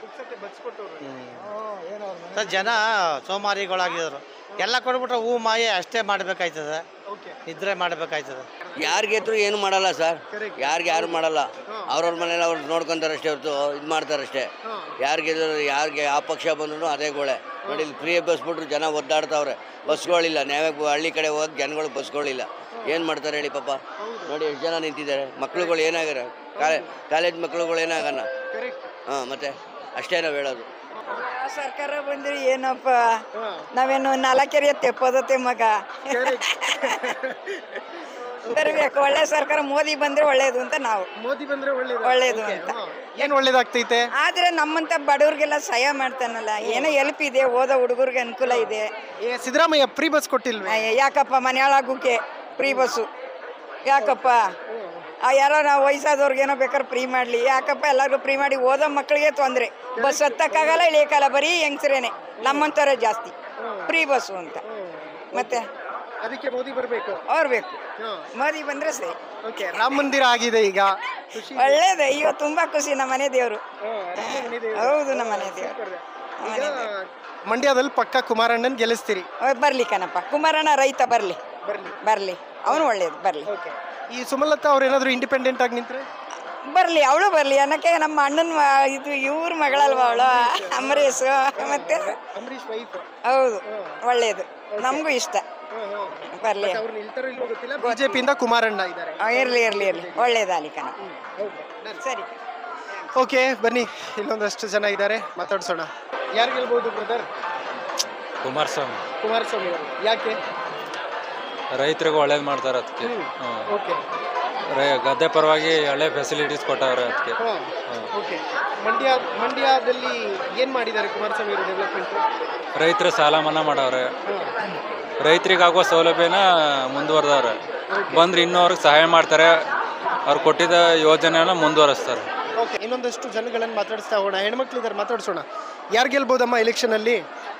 ಸರ್ ಜನ ಸೋಮಾರಿಗಳಾಗಿದ್ರು ಎಲ್ಲ ಕೊಡ್ಬಿಟ್ರೆ ಹೂ ಮಾಯೆ ಅಷ್ಟೇ ಮಾಡ್ಬೇಕಾಯ್ತದೆ ನಿದ್ರೆ ಮಾಡ್ಬೇಕಾಯ್ತದೆ ಯಾರು ಗೆದ್ರು ಏನು ಮಾಡಲ್ಲ ಸರ್ ಯಾರಿಗೆ ಯಾರು ಮಾಡಲ್ಲ ಅವ್ರವ್ರ ಮನೇಲಿ ಅವ್ರು ನೋಡ್ಕೊಂತಾರೆ ಅಷ್ಟೇ ಹೊರತು ಇದು ಮಾಡ್ತಾರಷ್ಟೇ ಯಾರು ಗೆದ್ರು ಯಾರಿಗೆ ಯಾವ ಪಕ್ಷ ಬಂದ್ರು ಅದೇ ಗೋಳೆ ನೋಡಿ ಇಲ್ಲಿ ಫ್ರೀ ಬಸ್ ಬಿಟ್ರು ಜನ ಒದ್ದಾಡ್ತಾವ್ರೆ ಬಸ್ಗಳಿಲ್ಲ ನ್ಯಾಯಕ್ಕೆ ಹಳ್ಳಿ ಕಡೆ ಹೋಗಿ ಜನಗಳು ಬಸ್ಗಳಿಲ್ಲ ಏನು ಮಾಡ್ತಾರೆ ಹೇಳಿ ಪಾಪ ನೋಡಿ ಎಷ್ಟು ಜನ ನಿಂತಿದ್ದಾರೆ ಮಕ್ಳುಗಳು ಏನಾಗ್ಯಾರ ಕಾಲೇ ಕಾಲೇಜ್ ಮಕ್ಳುಗಳು ಏನಾಗಣ ಹಾಂ ಮತ್ತೆ ಅಷ್ಟೇ ನಾವು ಹೇಳೋದು ಯಾವ ಸರ್ಕಾರ ಬಂದ್ರೆ ಏನಪ್ಪ ನಾವೇನು ನಾಲ್ಕೆರೆ ತೆಪ್ಪೋದತ್ತೆ ಮಗ ಬರಬೇಕು ಒಳ್ಳೆ ಸರ್ಕಾರ ಮೋದಿ ಬಂದ್ರೆ ಒಳ್ಳೇದು ಅಂತ ನಾವು ಮೋದಿ ಬಂದ್ರೆ ಒಳ್ಳೇದು ಒಳ್ಳೇದು ಅಂತ ಏನ್ ಒಳ್ಳೇದಾಗ್ತೈತೆ ಆದ್ರೆ ನಮ್ಮಂತ ಬಡವ್ರಿಗೆಲ್ಲ ಸಹಾಯ ಮಾಡ್ತಾನಲ್ಲ ಏನೋ ಎಲ್ಪ್ ಇದೆ ಓದೋ ಹುಡುಗರಿಗೆ ಅನುಕೂಲ ಇದೆ ಏ ಸಿದ್ದರಾಮಯ್ಯ ಫ್ರೀ ಬಸ್ ಕೊಟ್ಟಿಲ್ವೇ ಅಯ್ಯ, ಯಾಕಪ್ಪ ಮನೆಯೊಳಗುಕ್ಕೆ ಫ್ರೀ ಬಸ್ಸು ಯಾಕಪ್ಪ ಆ ಯಾರೋ ನಾವು ವಯಸ್ಸಾದವ್ರಿಗೆ ಏನೋ ಬೇಕಾದ್ರೆ ಫ್ರೀ ಮಾಡಲಿ ಯಾಕಪ್ಪ ಎಲ್ಲರಿಗೂ ಫ್ರೀ ಮಾಡಿ ಓದೋ ಮಕ್ಕಳಿಗೆ ತೊಂದರೆ ಬಸ್ ಹತ್ತಕ್ಕಾಗಲ್ಲ ಇಳಿಯಕ್ಕಾಗಲ್ಲ ಬರೀ ಹೆಂಗಸ್ರೇನೆ ನಮ್ಮಂಥವ್ರೆ ಜಾಸ್ತಿ ಫ್ರೀ ಬಸ್ಸು ಅಂತ ಮತ್ತೆ ಅದಕ್ಕೆ ಮೋದಿ ಬರಬೇಕು ಅವ್ರು ಬೇಕು ಮೋದಿ ಬಂದ್ರೆ ಸರಿ ಓಕೆ ರಾಮ ಮಂದಿರ ಆಗಿದೆ ಈಗ ಖುಷಿ ಒಳ್ಳೇದು ಅಯ್ಯೋ ತುಂಬಾ ಖುಷಿ ನಮ್ಮ ಮನೆ ದೇವರು ಹಾ, ರಾಮ ಮನೆ ದೇವ್ರು. ಹೌದು ನಮ್ಮ ಮನೆ ದೇವರು ಈಗ ಮಂಡ್ಯದಲ್ಲಿ ಪಕ್ಕ ಕುಮಾರಣ್ಣನ್ ಗೆಲ್ಲಿಸ್ತೀರಿ ಬರ್ಲಿ ಕಣಪ್ಪ ಕುಮಾರಣ್ಣ ರೈತ ಬರ್ಲಿ ಬರ್ಲಿ ಬರ್ಲಿ ಅವನು ಒಳ್ಳೇದು ಬರ್ಲಿ ಓಕೆ ಈ ಸುಮಲತಾ ಅವ್ರು ಏನಾದ್ರು ಇಂಡಿಪೆಂಡೆಂಟ್ ಆಗಿ ನಿಂತ್ರೆ ಬರ್ಲಿ ಅವಳು ಬರ್ಲಿ ಅನ್ನಕ್ಕೆ ನಮ್ಮ ಅಣ್ಣನ ಇದು ಇವ್ರ ಮಗಳಲ್ವಾ ಅವಳು ಅಂಬರೀಷ್ ಮತ್ತೆ ಅಂಬರೀಶ್ ವೈಫ್ ಹೌದು ಒಳ್ಳೇದು ನಮಗೂ ಇಷ್ಟ ಬರ್ಲಿ ಅವ್ರು ನಿಲ್ತಾರೋ ಇಲ್ವೋ ಗೊತ್ತಿಲ್ಲ ಬಿಜೆಪಿಯಿಂದ ಕುಮಾರಣ್ಣ ಇದ್ದಾರೆ ಆ, ಇರ್ಲಿ ಇರ್ಲಿ ಇರ್ಲಿ ಒಳ್ಳೇದಾಗಲಿ ಕಣ ಸರಿ ಓಕೆ ಬನ್ನಿ ಇಲ್ಲೊಂದಷ್ಟು ಜನ ಇದ್ದಾರೆ ಮಾತಾಡ್ಸೋಣ ಯಾರು ಗೆಲ್ಬಹುದು ಬ್ರದರ್ ಕುಮಾರಸ್ವಾಮಿ ಕುಮಾರಸ್ವಾಮಿ ಅವರು ಯಾಕೆ ರೈತರಿಗೆ ಒಳ್ಳೇದು ಮಾಡ್ತಾರೆ ಅದಕ್ಕೆ ಓಕೆ ಗದ್ದೆ ಪರವಾಗಿ ಒಳ್ಳೆ ಫೆಸಿಲಿಟೀಸ್ ಕೊಟ್ಟವ್ರೆ ಅದಕ್ಕೆ ಓಕೆ ಮಂಡ್ಯ ಮಂಡ್ಯದಲ್ಲಿ ಏನ್ ಮಾಡಿದ್ದಾರೆ ಕುಮಾರಸ್ವಾಮಿ ಅವರು ಡೆವಲಪ್ಮೆಂಟ್ ರೈತರ ಸಾಲ ಮನ್ನಾ ಮಾಡವ್ರೆ ರೈತರಿಗಾಗುವ ಸೌಲಭ್ಯನ ಮುಂದುವರೆದವ್ರೆ ಬಂದ್ರೆ ಇನ್ನೂ ಅವ್ರಿಗೆ ಸಹಾಯ ಮಾಡ್ತಾರೆ ಅವ್ರು ಕೊಟ್ಟಿದ್ದ ಯೋಜನೆನ ಮುಂದುವರಿಸ್ತಾರೆ ಓಕೆ ಇನ್ನೊಂದಷ್ಟು ಜನಗಳನ್ನು ಮಾತಾಡಿಸ್ತಾ ಹೋಗೋಣ ಹೆಣ್ಮಕ್ಳು ಇದ್ದಾರೆ ಮಾತಾಡ್ಸೋಣ ಯಾರು ಗೆಲ್ಬೋದಮ್ಮ ಎಲೆಕ್ಷನ್ ಅಲ್ಲಿ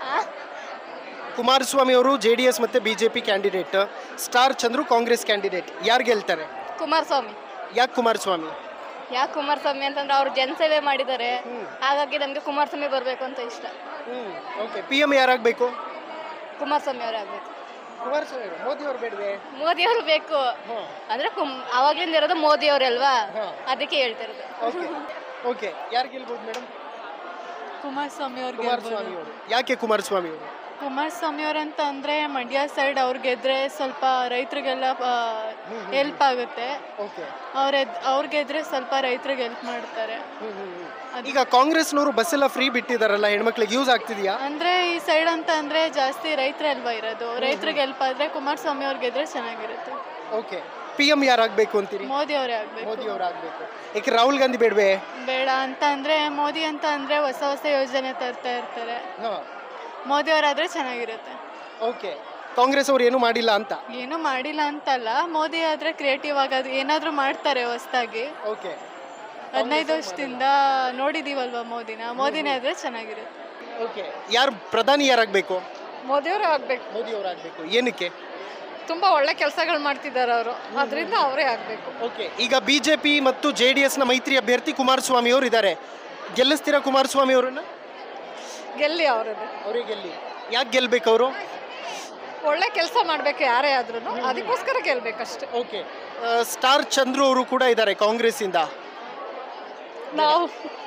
ಕುಮಾರಸ್ವಾಮಿ ಅವರು ಜೆ ಡಿ ಎಸ್ ಮತ್ತೆ BJP candidate star Chandru Congress candidate ಯಾರು ಗೆಲ್ತಾರೆ ಕುಮಾರಸ್ವಾಮಿ ಯಾಕೆ ಕುಮಾರಸ್ವಾಮಿ ಯಾಕೆ ಕುಮಾರಸ್ವಾಮಿ ಅಂತಂದ್ರೆ ಅವ್ರು ಜನಸೇವೆ ಮಾಡಿದ್ದಾರೆ ಹಾಗಾಗಿ ನಮಗೆ ಕುಮಾರಸ್ವಾಮಿ ಬರಬೇಕು ಅಂತ ಇಷ್ಟ ಓಕೆ ಪಿ ಎಂ ಯಾರಾಗಬೇಕು ಕುಮಾರಸ್ವಾಮಿ ಅವರೇ ಆಗ್ಬೇಕು ಕುಮಾರಸ್ವಾಮಿ ಅವರು ಮೋದಿ ಅವರು ಬೇಡವೆ ಮೋದಿ ಅವರು ಬೇಕು ಅಂದ್ರೆ ಕುಮ್ ಅವಾಗ್ಲಿಂದ ಇರೋದು ಮೋದಿ ಅವರಲ್ವಾ ಅದಕ್ಕೆ ಹೇಳ್ತಿರೋದು ಓಕೆ ಓಕೆ ಯಾರು ಗೆಲ್ಬೋದು ಮೇಡಮ್ ಕುಮಾರಸ್ವಾಮಿ ಅವ್ರು ಕುಮಾರಸ್ವಾಮಿ ಅವರು ಯಾಕೆ ಕುಮಾರಸ್ವಾಮಿ ಅವರು ಕುಮಾರಸ್ವಾಮಿ ಅವ್ರಂತ ಅಂದ್ರೆ ಮಂಡ್ಯ ಸೈಡ್ ಅವ್ರು ಗೆದ್ರೆ ಸ್ವಲ್ಪ ರೈತರಿಗೆಲ್ಲ ಹೆಲ್ಪ್ ಆಗುತ್ತೆ ಓಕೆ ಅವ್ರ ಅವ್ರು ಗೆದ್ರೆ ಸ್ವಲ್ಪ ರೈತರಿಗೆ ಹೆಲ್ಪ್ ಮಾಡ್ತಾರೆ ಈಗ ಕಾಂಗ್ರೆಸ್ನವರು ಬಸ್ ಎಲ್ಲ ಫ್ರೀ ಬಿಟ್ಟಿದಾರಲ್ಲ ಹೆಣ್ಮಕ್ಳಿಗೆ ಯೂಸ್ ಆಗ್ತಿದ್ಯಾ ಅಂದ್ರೆ ಈ ಸೈಡ್ ಅಂತ ಅಂದ್ರೆ ಜಾಸ್ತಿ ರೈತರೇ ಅಲ್ವಾ ಇರೋದು ರೈತರಿಗೆ ಹೆಲ್ಪ್ ಆದ್ರೆ ಕುಮಾರಸ್ವಾಮಿ ಅವ್ರು ಗೆದ್ರೆ ಚೆನ್ನಾಗಿರುತ್ತೆ ಓಕೆ ಪಿ ಎಂ ಯಾರಾಗಬೇಕು ಅಂತೀರಿ ಮೋದಿ ಅವರೇ ಆಗ್ಬೇಕು ಮೋದಿ ಅವರು ಆಗಬೇಕು ಏಕೆ ರಾಹುಲ್ ಗಾಂಧಿ ಬೇಡವೆ ಬೇಡ ಅಂತ ಅಂದ್ರೆ ಮೋದಿ ಅಂತ ಅಂದ್ರೆ ಹೊಸ ಹೊಸ ಯೋಜನೆ ತರ್ತಾ ಇರ್ತಾರೆ ಮೋದಿ ಅವರಾದ್ರೆ ಚೆನ್ನಾಗಿರುತ್ತೆ ಓಕೆ ಕಾಂಗ್ರೆಸ್ ಅವ್ರು ಏನು ಮಾಡಿಲ್ಲ ಅಂತ ಏನು ಮಾಡಿಲ್ಲ ಅಂತಲ್ಲ ಮೋದಿ ಆದ್ರೆ ಕ್ರಿಯೇಟಿವ್ ಆಗೋದು ಏನಾದ್ರೂ ಮಾಡ್ತಾರೆ ಹೊಸ್ದಾಗಿ ಓಕೆ ಹದಿನೈದು ವರ್ಷದಿಂದ ನೋಡಿದೀವಲ್ವಾ ಮೋದಿನ ಮೋದಿನೇ ಆದ್ರೆ ಚೆನ್ನಾಗಿರುತ್ತೆ ಓಕೆ ಯಾರು ಪ್ರಧಾನಿ ಯಾರಾಗಬೇಕು ಮೋದಿಯವರೇ ಆಗ್ಬೇಕು ಮೋದಿ ಅವರು ಆಗಬೇಕು ಏನಕ್ಕೆ ತುಂಬಾ ಒಳ್ಳೆ ಕೆಲಸಗಳು ಮಾಡ್ತಿದ್ದಾರೆ ಅವರು ಅದರಿಂದ ಅವರೇ ಆಗ್ಬೇಕು ಓಕೆ ಈಗ ಬಿಜೆಪಿ ಮತ್ತು ಜೆ ಡಿ ಎಸ್ನ ಮೈತ್ರಿ ಅಭ್ಯರ್ಥಿ ಕುಮಾರಸ್ವಾಮಿ ಅವರು ಇದ್ದಾರೆ ಗೆಲ್ಲಿಸ್ತೀರಾ ಕುಮಾರಸ್ವಾಮಿ ಅವರನ್ನ ಗೆಲ್ಲಿ ಅವರದ್ದು ಅವರೇ ಗೆಲ್ಲಿ ಯಾಕೆ ಗೆಲ್ಬೇಕು ಅವರು ಒಳ್ಳೆ ಕೆಲಸ ಮಾಡ್ಬೇಕು ಯಾರೇ ಆದ್ರೂ ಅದಕ್ಕೋಸ್ಕರ ಗೆಲ್ಬೇಕಷ್ಟೇ ಓಕೆ ಸ್ಟಾರ್ ಚಂದ್ರು ಅವರು ಕೂಡ ಇದ್ದಾರೆ ಕಾಂಗ್ರೆಸ್ಸಿಂದ ನಾವು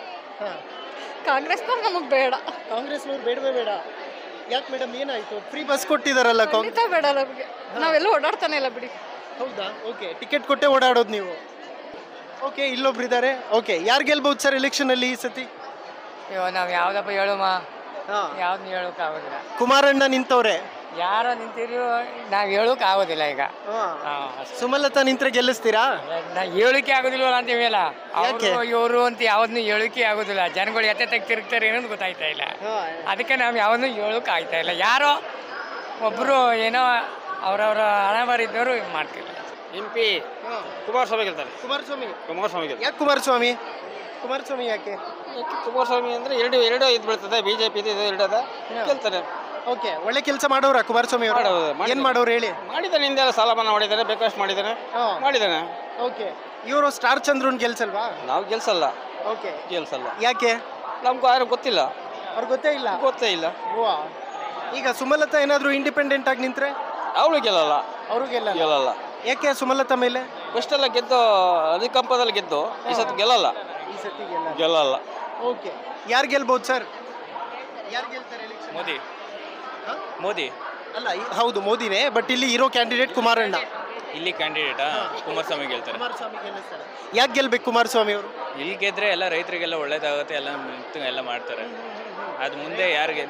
ಕಾಂಗ್ರೆಸ್ ನಮಗೆ ಬೇಡ ಕಾಂಗ್ರೆಸ್ನವ್ರು ಬೇಡವೇ ಬೇಡ ಯಾಕೆ ಮೇಡಮ್ ಏನಾಯ್ತು ಫ್ರೀ ಬಸ್ ಕೊಟ್ಟಿದಾರಲ್ಲ ಕಾಂಗ್ರೆಸ್ ಖಂಡಿತ ಬೇಡ ನಮಗೆ ನಾವೆಲ್ಲ ಓಡಾಡ್ತಾನೆ ಇಲ್ಲ ಬಿಡಿ ಹೌದಾ ಓಕೆ ಟಿಕೆಟ್ ಕೊಟ್ಟೆ ಓಡಾಡೋದು ನೀವು ಓಕೆ ಇಲ್ಲೊಬ್ರು ಇದ್ದಾರೆ ಓಕೆ ಯಾರು ಗೆಲ್ಬಹುದು ಸರ್ ಎಲೆಕ್ಷನ್ ಅಲ್ಲಿ ಈ ಸತಿ ಅಯ್ಯೋ ನಾವು ಯಾವ್ದಪ್ಪ ಹೇಳುಮ ಯಾವ್ದು ಹೇಳೋಕ್ಕಾಗೋದಿಲ್ಲ ಕುಮಾರಣ್ಣ ನಿಂತವ್ರೆ ಯಾರೋ ನಿಂತಿರೋ ನಾವು ಹೇಳೋಕೆ ಆಗೋದಿಲ್ಲ ಈಗ ಸುಮಲತಾ ನಿಂತ್ರೆ ಗೆಲ್ಲಿಸ್ತೀರಾ ನಾ ಹೇಳೋಕೆ ಆಗೋದಿಲ್ವಲ್ಲ ಅಂತೀವಲ್ಲ ಯಾಕೆ? ಅವರು ಇವರು ಅಂತ ಯಾವ್ದನ್ನು ಹೇಳೋಕೆ ಆಗೋದಿಲ್ಲ ಜನಗಳು ಎತ್ತೆ ತೆಗ್ ತಿರುಗ್ತಾರೆ ಅನ್ನೋದು ಗೊತ್ತಾಯ್ತಾ ಇಲ್ಲ ಅದಕ್ಕೆ ನಾವು ಯಾವನ್ನೂ ಹೇಳೋಕೆ ಆಗ್ತಾ ಇಲ್ಲ ಯಾರೋ ಒಬ್ಬರು ಏನೋ ಅವರವರ ಹಣ ಬರಿದ್ದವರು ಮಾಡ್ತಿಲ್ಲ ಎಂ ಪಿ ಕುಮಾರಸ್ವಾಮಿ ಗೆಲ್ತಾರೆ ಕುಮಾರಸ್ವಾಮಿ ಕುಮಾರಸ್ವಾಮಿ ಗೆಲ್ತಾರೆ ಯಾಕೆ ಕುಮಾರಸ್ವಾಮಿ ಕುಮಾರಸ್ವಾಮಿ ಯಾಕೆ ಕುಮಾರಸ್ವಾಮಿ ಅಂದ್ರೆ ಎರಡು ಎರಡು ಇದು ಬೀಳ್ತದೆ ಬಿಜೆಪಿ ಇದು ಎರಡದ ಗೆಲ್ತಾರೆ ಓಕೆ ಒಳ್ಳೆ ಕೆಲಸ ಮಾಡೋರ ಕುಮಾರಸ್ವಾಮಿ ಅವರು ಮಾಡೋದು, ಮಾಡಿದ್ದಾರೆ. ಏನ್ ಮಾಡೋರು ಹೇಳಿ ಮಾಡಿದ್ದಾನೆ ಹಿಂದೆಲ್ಲ ಸಾಲ ಮನ್ನಾ ಮಾಡಿದ್ದಾನೆ ಬೇಕಷ್ಟು ಮಾಡಿದ್ದಾನೆ ಮಾಡಿದ್ದಾನೆ ಓಕೆ ಇವರು ಸ್ಟಾರ್ ಚಂದ್ರನ್ ಗೆಲ್ಸಲ್ವಾ ನಾವು ಗೆಲ್ಸಲ್ಲ ಓಕೆ ಗೆಲ್ಸಲ್ಲ ಯಾಕೆ ನಮ್ಗೂ ಯಾರು ಗೊತ್ತಿಲ್ಲ ಅವ್ರಿಗೆ ಗೊತ್ತೇ ಇಲ್ಲ ಗೊತ್ತೇ ಇಲ್ಲ ವಾ ಈಗ ಸುಮಲತಾ ಏನಾದ್ರು ಇಂಡಿಪೆಂಡೆಂಟ್ ಆಗಿ ನಿಂತ್ರೆ ಅವಳು ಗೆಲ್ಲಲ್ಲ ಅವರು ಗೆಲ್ಲ ಗೆಲ್ಲಲ್ಲ ಯಾಕೆ ಸುಮಲತಾ ಮೇಲೆ ಫಸ್ಟೆಲ್ಲ ಗೆದ್ದು ಅಧಿಕಂಪದಲ್ಲಿ ಗೆದ್ದು ಈ ಸತಿ ಗೆಲ್ಲಲ್ಲ ಈ ಸತಿ ಗೆಲ್ಲ ಗೆಲ್ಲಲ್ಲ ಓಕೆ ಯಾರು ಗೆಲ್ಬಹುದು ಸರ್ ಯಾರು ಗೆಲ್ತಾರೆ election? ಮೋದಿ ಹಾ? ಮೋದಿ ಅಲ್ಲ ಈ- ಹೌದು ಮೋದಿನೇ ಬಟ್ ಇಲ್ಲಿ ಇರೋ ಕ್ಯಾಂಡಿಡೇಟ್ ಕುಮಾರಣ್ಣ ಇಲ್ಲಿ ಕ್ಯಾಂಡಿಡೇಟಾ ಕುಮಾರಸ್ವಾಮಿ ಗೆಲ್ತಾರೆ ಕುಮಾರಸ್ವಾಮಿ ಗೆಲ್ಲಿಸ್ತಾರೆ ಯಾಕೆ ಗೆಲ್ಬೇಕು ಕುಮಾರಸ್ವಾಮಿ ಅವರು ಇಲ್ಲಿ ಗೆದ್ರೆ ಎಲ್ಲ ರೈತರಿಗೆಲ್ಲ ಒಳ್ಳೇದಾಗುತ್ತೆ ಎಲ್ಲ ನಿಂತು ಎಲ್ಲ ಮಾಡ್ತಾರೆ ಅದು ಮುಂದೆ ಯಾರಿಗೆ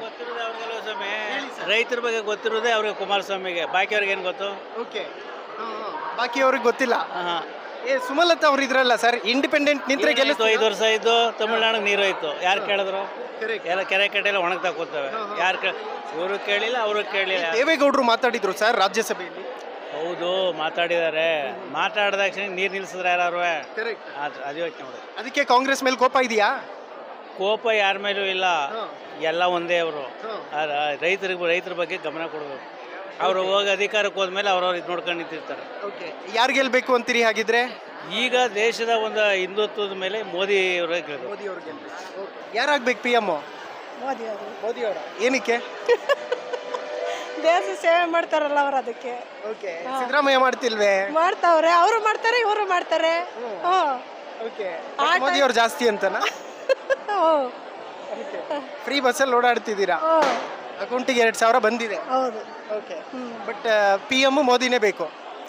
ರೈತರ ಬಗ್ಗೆ ಗೊತ್ತಿರೋದೇ ಅವ್ರಿಗೆ ಕುಮಾರಸ್ವಾಮಿಗೆ ಬಾಕಿಯವ್ರಿಗೆ ಏನು ಗೊತ್ತು ಓಕೆ ಬಾಕಿ ಅವ್ರಿಗೆ ಗೊತ್ತಿಲ್ಲ ಹಾ ಏ ಸುಮಲತಾ ಅವ್ರು ಇದ್ರಲ್ಲ ಸರ್ ಇಂಡಿಪೆಂಡೆಂಟ್ ನಿಂತ್ರೆ ಏನಾಯ್ತು, ಐದು ಗೆಲ್ಲಿಸ್ತಾರೆ ವರ್ಷ ಇದ್ದು ತಮಿಳ್ನಾಡಿಗೆ ನೀರು ಹೋಯ್ತು ಯಾರು ಕೇಳಿದ್ರು ಎಲ್ಲ ಕೆರೆ ಕಟ್ಟೆ ಎಲ್ಲ ಒಣಗ್ತಾ ಕೂತವೆ ಯಾರು ಕೇ ಇವರು ಕೇಳಿಲ್ಲ ಅವರು ಕೇಳಿಲ್ಲ ದೇವೇಗೌಡರು ಮಾತಾಡಿದ್ರು ಸರ್ ರಾಜ್ಯಸಭೆಯಲ್ಲಿ ಹೌದು ಮಾತಾಡಿದ್ದಾರೆ ಮಾತಾಡಿದ ತಕ್ಷಣ ನೀರು ನಿಲ್ಸಿದ್ರೆ ಯಾರು ಕರೆಕ್ಟ್ ಅದು ಅದು ಯೋಚನೆ ಮಾಡೋದು ಅದಕ್ಕೆ ಕಾಂಗ್ರೆಸ್ ಮೇಲೆ ಕೋಪ ಇದೆಯಾ ಕೋಪ ಯಾರ ಮೇಲೂ ಇಲ್ಲ ಎಲ್ಲ ಒಂದೇ ಅವರು ರೈತರಿಗೆ ರೈತರ ಬಗ್ಗೆ ಗಮನ ಕೊಡಬೇಕು ಅವರು ಹೋಗಿ ಅಧಿಕಾರಕ್ಕೆ ಹೋದ್ಮೇಲೆ ಅವ್ರವ್ರು ಇದು ನೋಡ್ಕೊಂಡು ನಿಂತಿರ್ತಾರೆ ಓಕೆ ಯಾರು ಗೆಲ್ಬೇಕು ಅಂತೀರಿ ಹಾಗಿದ್ರೆ ಈಗ ದೇಶದ ಒಂದು ಹಿಂದುತ್ವದ ಮೇಲೆ ಮೋದಿ ಅವರೇ ಗೆಲ್ಬೇಕು ಮೋದಿ ಅವ್ರು ಗೆಲ್ಬೇಕು ಯಾರಾಗ್ಬೇಕು ಪಿ ಎಮ್ ಮೋದಿ ಅವರು ಮೋದಿ ಅವರ ಏನಕ್ಕೆ ದೇಶ ಸೇವೆ ಮಾಡ್ತಾರಲ್ಲ ಅವ್ರು ಅದಕ್ಕೆ ಓಕೆ ಸಿದ್ದರಾಮಯ್ಯ ಮಾಡ್ತಿಲ್ವೇ ಮಾಡ್ತಾವ್ರೆ ಅವರು ಮಾಡ್ತಾರೆ ಇವರು ಮಾಡ್ತಾರೆ ಹ್ಞೂ ಓಕೆ ಮೋದಿ ಅವ್ರು ಜಾಸ್ತಿ ಅಂತನಾ ಫ್ರೀ ಬಸ್ಸಲ್ಲಿ ಓಡಾಡ್ತಿದ್ದೀರಾ ಅಕೌಂಟಿಗೆ ಎರಡು ಸಾವಿರ ಬಂದಿದೆ ಹೌದು ಓಕೆ ಬಟ್ ಪಿ ಎಮ್ ಮೋದಿನೇ ಬೇಕು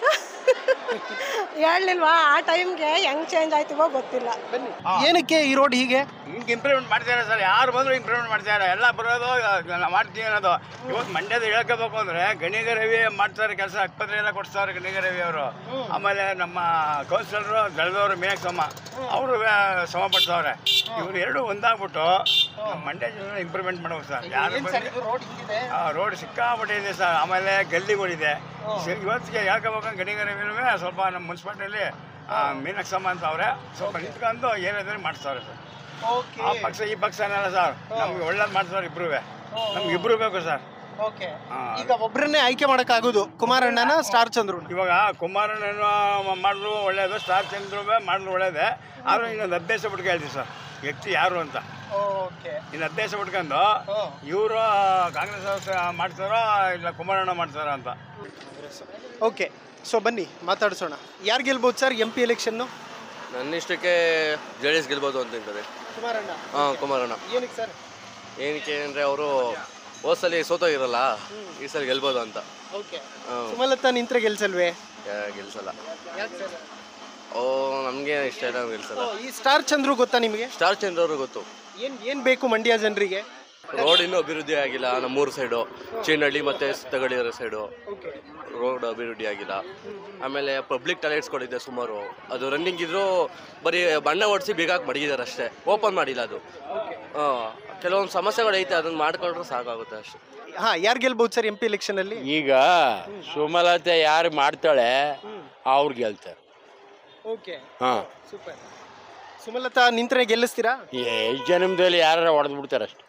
ಹೇಳಲಿಲ್ವಾ ಆ ಟೈಮ್ಗೆ ಹೆಂಗ್ ಚೇಂಜ್ ಆಯ್ತಿವೋ ಗೊತ್ತಿಲ್ಲ ಏನಕ್ಕೆ ಈ ರೋಡ್ ಹೀಗೆ ಹಿಂಗೆ ಇಂಪ್ರೂವ್ಮೆಂಟ್ ಮಾಡ್ತಾರೆ ಸರ್ ಯಾರು ಬಂದರೂ ಇಂಪ್ರೂವ್ಮೆಂಟ್ ಮಾಡ್ತಾರೆ ಎಲ್ಲ ಬರೋದು ನಾವು ಮಾಡ್ತೀವಿ ಅನ್ನೋದು ಇವತ್ತು ಮಂಡ್ಯದ ಹೇಳ್ಕೋಬೇಕು ಅಂದರೆ ಗಣಿಗ ರವಿ ಮಾಡ್ತಾರೆ ಕೆಲಸ ಆಸ್ಪತ್ರೆ ಎಲ್ಲ ಕೊಡ್ತಾರೆ ಗಣಿಗ ರವಿ ಅವರು ಆಮೇಲೆ ನಮ್ಮ ಕೌನ್ಸಿಲರು ಬೆಳೆದವರು ಮೀನಾಕ್ಷಮ್ಮ ಅವರು ಶ್ರಮ ಪಡ್ತವ್ರೆ ಇವ್ರು ಎರಡು ಒಂದಾಗ್ಬಿಟ್ಟು ನಮ್ಮ ಮಂಡ್ಯ ಜನ ಇಂಪ್ರೂವ್ಮೆಂಟ್ ಮಾಡ್ಬೇಕು ಸರ್ ಯಾರು ರೋಡ್ ಸಿಕ್ಕಾಪಟ್ಟೆ ಇದೆ ಸರ್ ಆಮೇಲೆ ಗಲ್ಲಿಗಳಿದೆ ಸಿ- ಇವತ್ತಿಗೆ ಹೇಳ್ಕೋಬೇಕು ಗಣಿಗ ರವಿನೂ ಸ್ವಲ್ಪ ನಮ್ಮ ಮುನ್ಸಿಪಾಲ್ಟಿಯಲ್ಲಿ ಮೀನಾಕ್ಷಮ್ಮ ಅಂತ ಅವ್ರೆ ಸ್ವಲ್ಪ ನಿಂತ್ಕೊಂಡು ಏನಾದ್ರೆ ಮಾಡಿಸ್ತಾರೆ ಸರ್ ಆ ಪಕ್ಷ ಈ ಪಕ್ಷ ಅನ್ನಲ್ಲ ಸರ್ ನಮ್ಗೆ ಒಳ್ಳೇದು ಮಾಡ್ತಾರೆ ಇಬ್ರು ನಮ್ಗೆ ಇಬ್ರು ಬೇಕು ಸರ್ ಓಕೆ ಈಗ ಒಬ್ಬರನ್ನೇ ಆಯ್ಕೆ ಮಾಡೋಕ್ಕಾಗೋದು ಕುಮಾರಣ್ಣನ ಸ್ಟಾರ್ ಚಂದ್ರು ಇವಾಗ ಕುಮಾರಣ್ಣನ ಮಾಡಿದ್ರು ಒಳ್ಳೇದು ಸ್ಟಾರ್ ಚಂದ್ರು ಮಾಡಿದ್ರು ಒಳ್ಳೇದೇ ಆದ್ರೆ ಇನ್ನೊಂದು ಅಭ್ಯಾಸ ಬಿಟ್ಕೊಂಡು ಹೇಳ್ತೀವಿ ಸರ್ ವ್ಯಕ್ತಿ ಯಾರು ಅಂತ ಓಕೆ ಇನ್ನು ಅಭ್ಯಾಸ ಬಿಟ್ಕೊಂಡು ಇವರು ಕಾಂಗ್ರೆಸ್ ಅವ್ರು ಮಾಡ್ತಾರೋ ಇಲ್ಲ ಕುಮಾರಣ್ಣ ಮಾಡ್ತಾರೋ ಅಂತ ಓಕೆ ಸೊ ಬನ್ನಿ ಮಾತಾಡಿಸೋಣ ಯಾರು ಗೆಲ್ಬೋದು ಸರ್ ಎಂ ಪಿ ಎಲೆಕ್ಷನ್ನು ನನ್ನ ಇಷ್ಟಕ್ಕೆ ಜೆ ಡಿ ಎಸ್ ಗೆಲ್ಬೋದು ಅಂತ ಇರ್ತದೆ ಕುಮಾರಣ್ಣ ಹಾಂ ಕುಮಾರಣ್ಣ ಏನಕ್ಕೆ ಸರ್ ಏನಕ್ಕೆ ಅಂದರೆ ಅವರು ಹೋದ್ಸಲಿ ಸೋತೋಗಿರಲ್ಲ ಈ ಸಲ ಗೆಲ್ಬೋದು ಅಂತ ಓಕೆ ಹಾಂ ಸುಮಲತಾ ನಿಂತ್ರೆ ಗೆಲ್ಸಲ್ವೇ ಗೆಲ್ಸಲ್ಲ ಯಾಕೆ ಸರ್ ಓ ನಮಗೆ ಇಷ್ಟ ಇಲ್ಲ ಗೆಲ್ಸಲ್ಲ ಈ ಸ್ಟಾರ್ ಚಂದ್ರು ಗೊತ್ತಾ ನಿಮಗೆ ಸ್ಟಾರ್ ಚಂದ್ರ ಅವರು ಗೊತ್ತು ಏನ್ ಏನ್ ಬೇಕು ಮಂಡ್ಯ ಜನರಿಗೆ ರೋಡ್ ಇನ್ನೂ ಅಭಿವೃದ್ಧಿ ಆಗಿಲ್ಲ ನಮ್ಮೂರು ಸೈಡು ಚೀನಹಳ್ಳಿ ಮತ್ತು ತಗಡಿಯರ ಸೈಡು ರೋಡ್ ಅಭಿವೃದ್ಧಿ ಆಗಿಲ್ಲ ಆಮೇಲೆ ಪಬ್ಲಿಕ್ ಟಾಯ್ಲೆಟ್ಸ್ಗಳಿದೆ ಸುಮಾರು ಅದು ರನ್ನಿಂಗ್ ಇದ್ರೂ ಬರೀ ಬಣ್ಣ ಹೊಡಿಸಿ ಬೇಗಾಗಿ ಮಡಗಿದ್ದಾರೆ ಅಷ್ಟೇ ಓಪನ್ ಮಾಡಿಲ್ಲ ಅದು ಹಾಂ ಕೆಲವೊಂದು ಸಮಸ್ಯೆಗಳೈತೆ ಅದನ್ನ ಮಾಡ್ಕೊಂಡ್ರೆ ಸಾಕಾಗುತ್ತೆ ಅಷ್ಟೇ ಹಾ ಯಾರು ಗೆಲ್ಬೋದು ಸರ್ ಎಂ ಪಿ ಎಲೆಕ್ಷನ್ ಅಲ್ಲಿ ಈಗ ಸುಮಲತೆ ಯಾರು ಮಾಡ್ತಾಳೆ ಅವ್ರು ಗೆಲ್ತಾರೆ ಓಕೆ ಹಾಂ ಸೂಪರ್ ಸುಮಲತಾ ನಿಂತ್ರೆ ಗೆಲ್ಲಿಸ್ತೀರಾ ಈ ಜನ್ಮದಲ್ಲಿ ಯಾರು ಹೊಡೆದು ಬಿಡ್ತಾರೆ ಅಷ್ಟೆ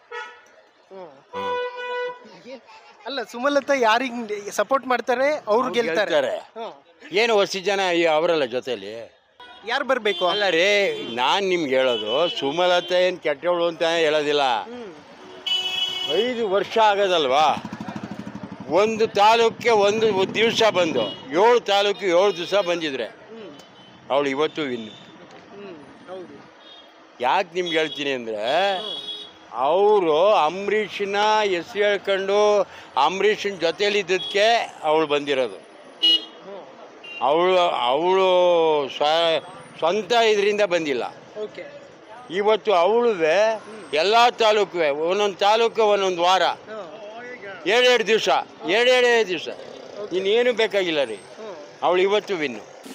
ಅಲ್ಲ ಸುಮಲತಾ ಯಾರಿಗೆ ಸಪೋರ್ಟ್ ಮಾಡ್ತಾರೆ ಅವ್ರು ಗೆಲ್ತಾರೆ ಗೆಲ್ತಾರೆ ಏನು ಹೊಸ ಜನ ಈ ಅವರಲ್ಲ ಜೊತೆಲಿ ಯಾರು ಬರಬೇಕು ಅಲ್ಲ ರೀ ನಾನು ನಿಮ್ಗೆ ಹೇಳೋದು ಸುಮಲತೆ ಏನು ಕೆಟ್ಟವಳು ಅಂತ ಹೇಳೋದಿಲ್ಲ ಐದು ವರ್ಷ ಆಗೋದಲ್ವಾ ಒಂದು ತಾಲೂಕಿಗೆ ಒಂದು ದಿವಸ ಬಂದು ಏಳು ತಾಲೂಕು ಏಳು ದಿವಸ ಬಂದಿದ್ರೆ ಅವಳು ಇವತ್ತು ವಿನ್ನು ಯಾಕೆ ನಿಮ್ಗೆ ಹೇಳ್ತೀನಿ ಅಂದರೆ ಅವರು ಅಂಬರೀಷನ ಹೆಸರು ಹೇಳ್ಕೊಂಡು ಅಂಬರೀಷನ ಜೊತೇಲಿ ಇದ್ದದಕ್ಕೆ ಅವಳು ಬಂದಿರೋದು ಅವಳು ಅವಳು ಸ್ವ ಸ್ವಂತ ಇದರಿಂದ ಬಂದಿಲ್ಲ ಓಕೆ ಇವತ್ತು ಅವಳುವೆ ಎಲ್ಲ ತಾಲೂಕು ಒಂದೊಂದು ತಾಲೂಕು ಒಂದೊಂದು ವಾರ ಎರಡೆರಡು ದಿವಸ ಎರಡೆರಡೇ ದಿವಸ ಇನ್ನೇನು ಬೇಕಾಗಿಲ್ಲ ರೀ ಅವಳು ಇವತ್ತು ವಿನ್ನು